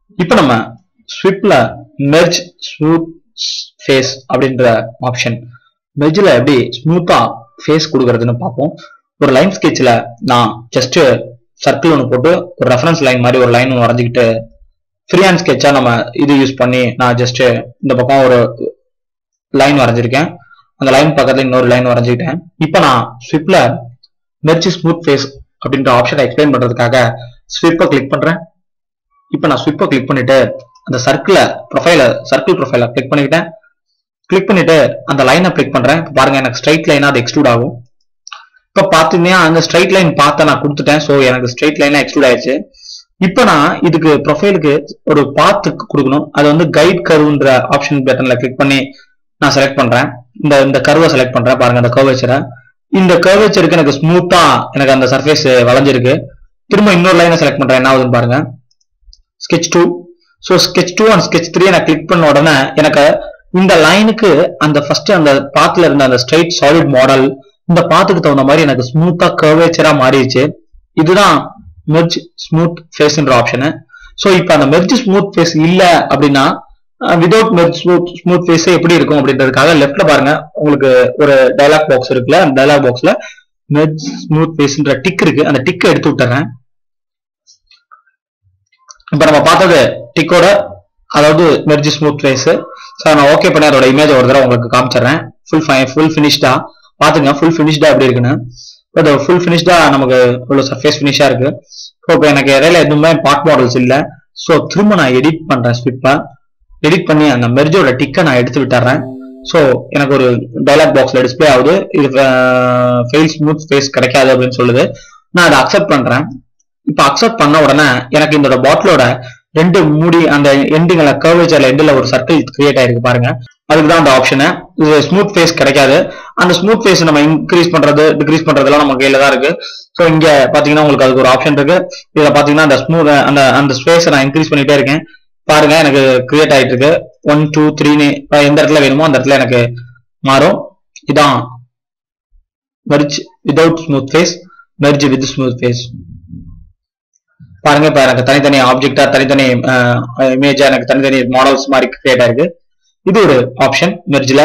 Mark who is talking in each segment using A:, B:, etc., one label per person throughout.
A: இப்போ நம்ம ஸ்விப்ல மெர்ஜ் ஸ்மூத் ஃபேஸ் அப்படின்ற ஆப்ஷன் மெர்ஜில் எப்படி ஸ்மூத்தா ஃபேஸ் கொடுக்கறதுன்னு பார்ப்போம் ஒரு லைன் ஸ்கெட்சில் நான் ஜஸ்ட் சர்க்கிள் ஒன்று போட்டு ஒரு ரெஃபரன்ஸ் லைன் மாதிரி ஒரு லைன் ஒன்று வரைஞ்சிக்கிட்டு ஃப்ரீ ஹேண்ட் ஸ்கெட்சா நம்ம இது யூஸ் பண்ணி நான் ஜஸ்ட் இந்த பக்கம் ஒரு லைன் வரைஞ்சிருக்கேன் அந்த லைன் பக்கத்துல இன்னொரு லைன் வரைஞ்சிக்கிட்டேன் இப்போ நான் ஸ்விப்ல மெர்ஜ் ஸ்மூத் ஃபேஸ் அப்படின்ற ஆப்ஷனை எக்ஸ்பிளைன் பண்றதுக்காக ஸ்விப்பை கிளிக் பண்றேன் இப்போ நான் ஸ்விப்பை கிளிக் பண்ணிட்டு அந்த சர்க்கிளை ப்ரொஃபைல சர்க்கிள் ப்ரொஃபைல கிளிக் பண்ணிக்கிட்டேன் கிளிக் பண்ணிட்டு அந்த லைனை கிளிக் பண்றேன் இப்ப பாருங்க எனக்கு ஸ்ட்ரைட் லைனா அது எக்ஸ்ட்ரூட் ஆகும் இப்ப பாத்தீங்கன்னா அந்த ஸ்ட்ரைட் லைன் பார்த்த நான் கொடுத்துட்டேன் ஸோ எனக்கு ஸ்ட்ரைட் லைனா எக்ஸ்ட்ரூட் ஆயிடுச்சு இப்போ நான் இதுக்கு ப்ரொஃபைலுக்கு ஒரு பாத்து கொடுக்கணும் அது வந்து கைட் கர்வ்ன்ற ஆப்ஷன் பட்டன்ல கிளிக் பண்ணி நான் செலக்ட் பண்றேன் இந்த இந்த கர்வை செலக்ட் பண்றேன் பாருங்க அந்த கர்வேச்சரை இந்த கர்வேச்சருக்கு எனக்கு ஸ்மூத்தா எனக்கு அந்த சர்ஃபேஸ் வளைஞ்சிருக்கு திரும்ப இன்னொரு லைனை செலக்ட் பண்றேன் என்ன ஆகுதுன்னு பாருங்க sketch two so sketch two and sketch three நான் கிளிக் பண்ண உடனே எனக்கு இந்த லைனுக்கு அந்த ஃபர்ஸ்ட் அந்த பாத்துல இருந்த அந்த ஸ்ட்ரைட் சாலிட் மாடல் இந்த பாத்துக்கு தகுந்த மாதிரி எனக்கு ஸ்மூத்தா கர்வேச்சரா மாறிடுச்சு இதுதான் மெர்ஜ் ஸ்மூத் ஃபேஸ்ன்ற ஆப்ஷனு ஸோ இப்போ அந்த மெர்ஜ் ஸ்மூத் ஃபேஸ் இல்ல அப்படின்னா without merge smooth smooth face எப்படி இருக்கும் அப்படின்றதுக்காக லெஃப்ட்ல பாருங்க உங்களுக்கு ஒரு டயலாக் பாக்ஸ் இருக்குல்ல அந்த டயலாக் பாக்ஸ்ல மெர்ஜ் ஸ்மூத் ஃபேஸ்ன்ற டிக் இருக்கு அந்த டிக்கை எடுத்து விட்டுறேன் இப்ப நம்ம பார்த்தது டிக்கோட அதாவது மெர்ஜ் ஸ்மூத் ஃபேஸ் ஸோ நான் ஓகே பண்ணி அதோட இமேஜ் ஒரு தடவை உங்களுக்கு காமிச்சிடுறேன் ஃபுல் ஃபுல் ஃபினிஷ்டா பாத்துங்க ஃபுல் ஃபினிஷ்டா எப்படி இருக்குன்னு அது ஃபுல் ஃபினிஷ்டா நமக்கு இவ்வளவு சர்ஃபேஸ் ஃபினிஷா இருக்கு ஸோ இப்போ எனக்கு இடையில எதுவுமே பார்ட் மாடல்ஸ் இல்ல ஸோ திரும்ப நான் எடிட் பண்றேன் ஸ்விப்பை எடிட் பண்ணி அந்த மெர்ஜோட டிக்கை நான் எடுத்து விட்டுறேன் ஸோ எனக்கு ஒரு டைலாக் பாக்ஸ்ல டிஸ்பிளே ஆகுது இது ஃபெயில் ஸ்மூத் ஃபேஸ் கிடைக்காது அப்படின்னு சொல்லுது நான் அதை அக்செப்ட் பண்றேன் இப்போ அக்செப்ட் பண்ண உடனே எனக்கு இந்த பாட்டிலோட ரெண்டு மூடி அந்த எண்டுங்கள கர்வேச்சர்ல எண்டில் ஒரு சர்க்கிள் கிரியேட் ஆயிருக்கு பாருங்க அதுக்கு தான் அந்த ஆப்ஷனு இது ஸ்மூத் ஃபேஸ் கிடைக்காது அந்த ஸ்மூத் ஃபேஸ் நம்ம இன்க்ரீஸ் பண்றது டிக்ரீஸ் பண்றதெல்லாம் நம்ம கையில தான் இருக்கு ஸோ இங்க பாத்தீங்கன்னா உங்களுக்கு அதுக்கு ஒரு ஆப்ஷன் இருக்கு இதுல பாத்தீங்கன்னா அந்த ஸ்மூத் அந்த அந்த ஸ்பேஸை நான் இன்க்ரீஸ் பண்ணிட்டே இருக்கேன் பாருங்க எனக்கு கிரியேட் ஆயிட்டு இருக்கு ஒன் டூ த்ரீன்னு எந்த இடத்துல வேணுமோ அந்த இடத்துல எனக்கு மாறும் இதான் merge without smooth face merge with smooth face பாருங்க இப்ப எனக்கு தனித்தனி ஆப்ஜெக்டா தனித்தனி இமேஜா எனக்கு தனித்தனி மாடல்ஸ் மாதிரி கிரியேட் ஆயிருக்கு இது ஒரு ஆப்ஷன் மெர்ஜ்ல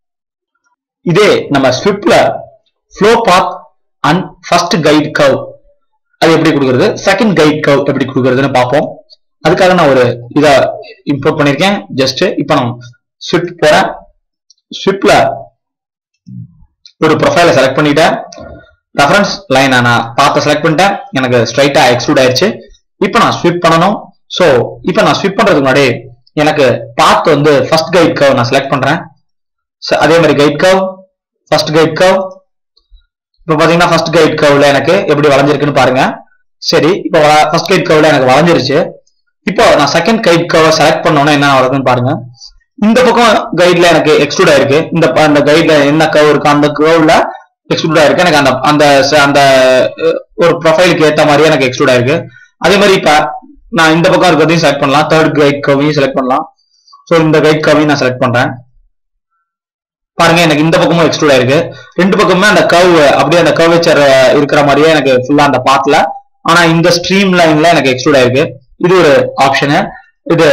A: இதே நம்ம ஸ்விப்ல flow path and first guide curve அது எப்படி கொடுக்கறது செகண்ட் கைட் கவ் எப்படி கொடுக்கறதுன்னு பார்ப்போம் அதுக்காக நான் ஒரு இதை இம்போர்ட் பண்ணிருக்கேன் ஜஸ்ட் இப்போ நான் ஸ்விப் போறேன் ஸ்விப்ல ஒரு ப்ரொஃபைலை செலக்ட் பண்ணிட்டேன் ரெஃபரன்ஸ் லைன் நான் பார்த்த செலக்ட் பண்ணிட்டேன் எனக்கு ஸ்ட்ரைட்டா எக்ஸ்க்ளூட் ஆயிடுச்சு இப்போ நான் ஸ்விப் பண்ணணும் ஸோ இப்போ நான் ஸ்விப் பண்றதுக்கு முன்னாடி எனக்கு பாத் வந்து ஃபர்ஸ்ட் கைட் கவ் நான் செலக்ட் பண்றேன் அதே மாதிரி guide curve first guide curve இப்போ பாத்தீங்கன்னா ஃபர்ஸ்ட் கைட் கவ்ல எனக்கு எப்படி வளைஞ்சிருக்குன்னு பாருங்க சரி இப்போ ஃபர்ஸ்ட் கைட் கவ்ல எனக்கு வளைஞ்சிருச்சு இப்போ நான் செகண்ட் கைட் கவை செலக்ட் பண்ணோன்னா என்ன வருதுன்னு பாருங்க இந்த பக்கம் கைட்ல எனக்கு எக்ஸ்க்ளூட் ஆயிருக்கு இந்த அந்த கைட்ல என்ன கவ் இருக்கு அந்த கவ்ல எக்ஸ்க்ளூட் ஆயிருக்கு எனக்கு அந்த அந்த அந்த ஒரு ப்ரொஃபைலுக்கு ஏத்த மாதிரி எனக்கு எக்ஸ்க்ளூட் ஆயிருக்கு அதே மாதிரி இப்ப நான் இந்த பக்கம் இருக்கிறதையும் செலக்ட் பண்ணலாம் தேர்ட் கைட் கவையும் செலக்ட் பண்ணலாம் ஸோ இந்த கைட் கவையும் நான் செலக்ட் பண்றேன் பாருங்க எனக்கு இந்த பக்கமும் எக்ஸ்க்ளூட் ஆயிருக்கு ரெண்டு பக்கமுமே அந்த கவ் அப்படியே அந்த கர்வேச்சர் இருக்கிற மாதிரியே எனக்கு ஃபுல்லா அந்த பாத்துல ஆனா இந்த ஸ்ட்ரீம் லைன்ல எனக்கு எக்ஸ்க்ளூட் ஆயிருக்கு இது ஒரு ஆப்ஷனு இது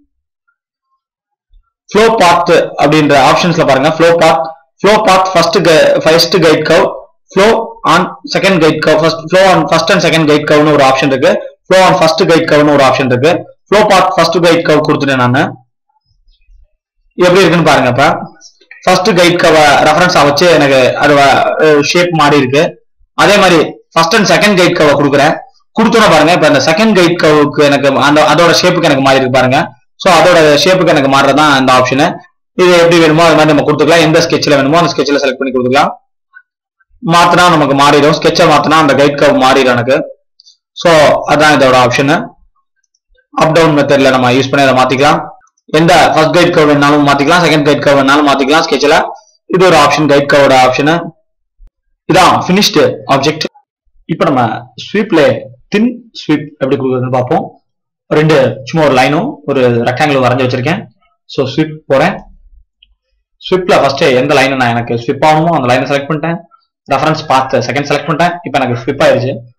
A: ஃப்ளோ பாத் அப்படின்ற ஆப்ஷன்ஸ்ல பாருங்க flow path flow path first first guide curve flow on second guide curve first flow on first and second guide கவ்னு ஒரு ஆப்ஷன் இருக்கு ஃப்ளோ ஆன் ஃபர்ஸ்ட் கைட் கவ்னு ஒரு ஆப்ஷன் இருக்கு flow path first guide curve கொடுத்துட்டேன் நான் எப்படி இருக்குன்னு பாருங்க இப்ப ஃபர்ஸ்ட் கைட் கவ ரெஃபரன்ஸா வச்சு எனக்கு அது ஷேப் மாறி இருக்கு அதே மாதிரி ஃபர்ஸ்ட் அண்ட் செகண்ட் கைட் கவ கொடுக்குறேன் கொடுத்தோன்னு பாருங்க இப்ப இந்த செகண்ட் கைட் கவுக்கு எனக்கு அந்த அதோட ஷேப்புக்கு எனக்கு மாறி இருக்கு பாருங்க சோ அதோட ஷேப்புக்கு எனக்கு மாறுறதான் இந்த ஆப்ஷனு இது எப்படி வேணுமோ அது மாதிரி நம்ம கொடுத்துக்கலாம் எந்த ஸ்கெட்ச்ல வேணுமோ அந்த ஸ்கெட்ச்ல செலக்ட் பண்ணி கொடுத்துக்கலாம் மாத்தினா நமக்கு மாறிடும் ஸ்கெட்சை மாத்தினா அந்த கைட் கவ் மாறிடும் எனக்கு சோ அதான் இதோட ஆப்ஷனு அப் டவுன் மெத்தட்ல நம்ம யூஸ் பண்ணி அதை மாத்திக்கலாம் எந்த ஃபர்ஸ்ட் கைட் கவ் வேணாலும் மாத்திக்கலாம் செகண்ட் கைட் கவ் வேணாலும் மாத்திக்கலாம் ஸ்கெட்ச்ல இது ஒரு ஆப்ஷன் கைட் கவோட ஆப்ஷனு இதான் பினிஷ்டு ஆப்ஜெக்ட் இப்போ நம்ம ஸ்வீப்ல தின் ஸ்வீப் எப்படி கொடுக்குறதுன்னு பார்ப்போம் ரெண்டு சும்மா ஒரு லைனும் ஒரு ரெக்டாங்கிள் வரைஞ்சி வச்சிருக்கேன் ஸோ ஸ்விப் போறேன் ஸ்விப்ல ஃபர்ஸ்ட் எந்த லைன் நான் எனக்கு ஸ்விப் ஆகணுமோ அந்த லைனை செலக்ட் பண்ணிட்டேன் ரெஃபரன்ஸ் பார்த்து செகண்ட் செலக்ட் பண்ணிட்டேன் இப்போ எனக்கு ஸ்விப் ஆயிருச்சு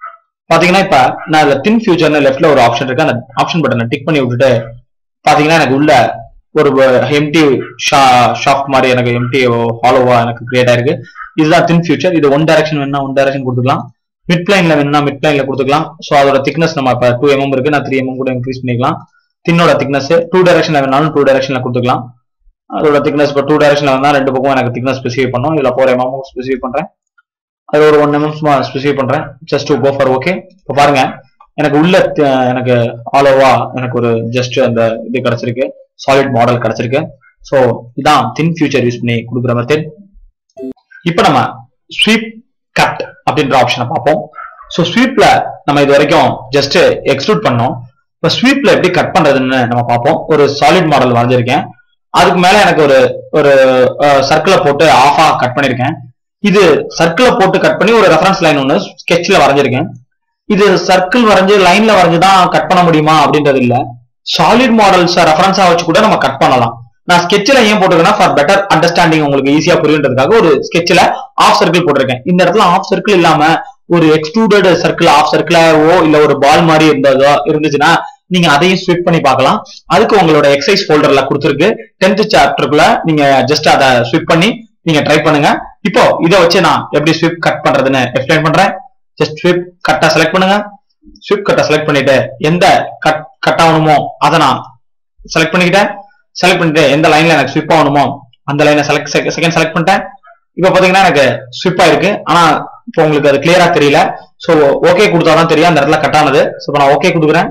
A: பாத்தீங்கன்னா இப்ப நான் அதுல தின் ஃபியூச்சர்னு லெஃப்ட்ல ஒரு ஆப்ஷன் இருக்கு அந்த ஆப்ஷன் பட்டனை டிக் பண்ணி விட்டுட்டு பாத்தீங்கன்னா எனக்கு உள்ள ஒரு எம்டி ஷாஃப்ட் மாதிரி எனக்கு எம்டி ஹாலோவா எனக்கு கிரியேட் ஆயிருக்கு இதுதான் தின் ஃபியூச்சர் இது ஒன் டைரக்ஷன் வேணும்னா ஒன் டைரக்ஷன் கொடுத்துக்கலாம் மிட் பிளைன்ல வேணும்னா மிட் பிளைன்ல கொடுத்துக்கலாம் ஸோ அதோட திக்னஸ் நம்ம இப்ப டூ எம்எம் இருக்கு நான் த்ரீ எம்எம் கூட இன்க்ரீஸ் பண்ணிக்கலாம் தின்னோட திக்னஸ் டூ டைரக்ஷன்ல வேணாலும் டூ டைரக்ஷன்ல கொடுத்துக்கலாம் அதோட திக்னஸ் இப்போ டூ டைரக்ஷன்ல வந்தா ரெண்டு பக்கம் எனக்கு திக்னஸ் ஸ்பெசிஃபை பண்ணும் இதுல ஃபோர் எம்எம் ஸ்பெசிஃபை பண்றேன் அது ஒரு ஒன் எம்எம் சும்மா ஸ்பெசிஃபை பண்றேன் just to go for okay இப்போ பாருங்க எனக்கு உள்ள த- எனக்கு ஆலோவா எனக்கு ஒரு ஜஸ்ட் அந்த இது கிடைச்சிருக்கு சாலிட் மாடல் கிடைச்சிருக்கு ஸோ இதான் தின் ஃபியூச்சர் யூஸ் பண்ணி கொடுக்குற மெத்தட் இப்போ நம்ம ஸ்வீப் கட் அப்படின்ற ஆப்ஷனை பார்ப்போம் ஸோ ஸ்வீப்ல நம்ம இது வரைக்கும் ஜஸ்ட் எக்ஸ்ட்ரூட் பண்ணோம் இப்போ ஸ்வீப்ல எப்படி கட் பண்றதுன்னு நம்ம பார்ப்போம் ஒரு சாலிட் மாடல் வரைஞ்சிருக்கேன் அதுக்கு மேல எனக்கு ஒரு ஒரு சர்க்கிளை போட்டு ஆஃபா கட் பண்ணிருக்கேன் இது சர்க்கிளை போட்டு கட் பண்ணி ஒரு ரெஃபரன்ஸ் லைன் ஒன்று ஸ்கெட்ச்ல வரைஞ்சிருக்கேன் இது சர்க்கிள் வரைஞ்சு லைன்ல வரைஞ்சு தான் கட் பண்ண முடியுமா அப்படின்றது இல்ல சாலிட் மாடல்ஸ் ரெஃபரன்ஸா வச்சு கூட நம்ம கட் பண்ணலாம் நான் ஸ்கெட்ச்ல ஏன் போட்டிருக்கேன்னா ஃபார் பெட்டர் அண்டர்ஸ்டாண்டிங் உங்களுக்கு ஈஸியா புரியுன்றதுக்காக ஒரு ஸ்கெட்ச்ல ஆஃப் சர்க்கிள் போட்டிருக்கேன் இந்த இடத்துல ஆஃப் சர்க்கிள் இல்லாம ஒரு எக்ஸ்ட்ரூடட் சர்க்கிள் ஆஃப் சர்க்கிளாவோ இல்ல ஒரு பால் மாதிரி இருந்ததோ இருந்துச்சுன்னா நீங்க அதையும் ஸ்விப் பண்ணி பார்க்கலாம் அதுக்கு உங்களோட எக்ஸசைஸ் ஃபோல்டர்ல கொடுத்துருக்கு டென்த் சாப்டருக்குள்ள நீங்க ஜஸ்ட் அதை ஸ்விப் பண்ணி நீங்க ட்ரை பண்ணுங்க இப்போ இதை வச்சு நான் எப்படி ஸ்விப் கட் பண்றதுன்னு எக்ஸ்பிளைன் பண்றேன் ஜஸ்ட் ஸ்விப் கட்டை செலக்ட் பண்ணுங்க ஸ்விப் கட்டை செலக்ட் பண்ணிட்டு எந்த கட் கட் ஆகணுமோ அதை நான் செலக்ட் பண்ணிக்கிட்டேன் செலக்ட் பண்ணிட்டு எந்த லைன்ல எனக்கு ஸ்விப் ஆகணுமோ அந்த லைனை செலக்ட் செகண்ட் செலக்ட் பண்ணிட்டேன் இப்போ பாத்தீங்கன்னா எனக்கு ஸ்விப் ஆயிருக்கு ஆனா இப்போ உங்களுக்கு அது கிளியரா தெரியல ஸோ ஓகே கொடுத்தாதான் தெரியும் அந்த இடத்துல கட் ஆனது ஸோ இப்போ நான் ஓகே கொடுக்குறேன்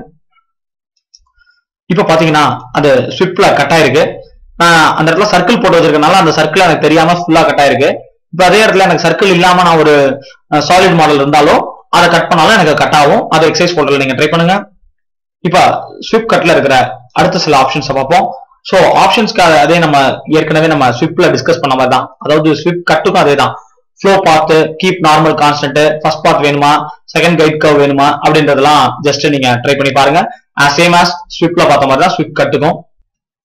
A: இப்போ பாத்தீங்கன்னா அது ஸ்விப்ல கட் ஆயிருக்கு நான் அந்த இடத்துல சர்க்கிள் போட்டு வச்சிருக்கனால அந்த சர்க்கிள் எனக்கு தெரியாம ஃபுல்லா கட் ஆயிருக்கு இப்போ அதே இடத்துல எனக்கு சர்க்கிள் இல்லாம நான் ஒரு சாலிட் மாடல் இருந்தாலும் அதை கட் பண்ணாலும் எனக்கு கட் ஆகும் அதை எக்ஸசைஸ் போர்ட்டல் நீங்க ட்ரை பண்ணுங்க இப்போ ஸ்விப் கட்ல இருக்கிற அடுத்த சில ஆப்ஷன்ஸை பார்ப்போம் ஸோ ஆப்ஷன்ஸ்க்கு அதே நம்ம ஏற்கனவே நம்ம ஸ்விப்ல டிஸ்கஸ் பண்ண மாதிரி தான் அதாவது ஸ்விப் கட்டுக்கும் அதே தான் ஃப்ளோ பார்த்து keep normal constant first part வேணுமா செகண்ட் கைட் கவ் வேணுமா அப்படின்றதெல்லாம் ஜஸ்ட் நீங்க ட்ரை பண்ணி பாருங்க சேம் ஆஸ் ஸ்விப்ல பார்த்த மாதிரி தான் ஸ்விப் கட்டுக்கும்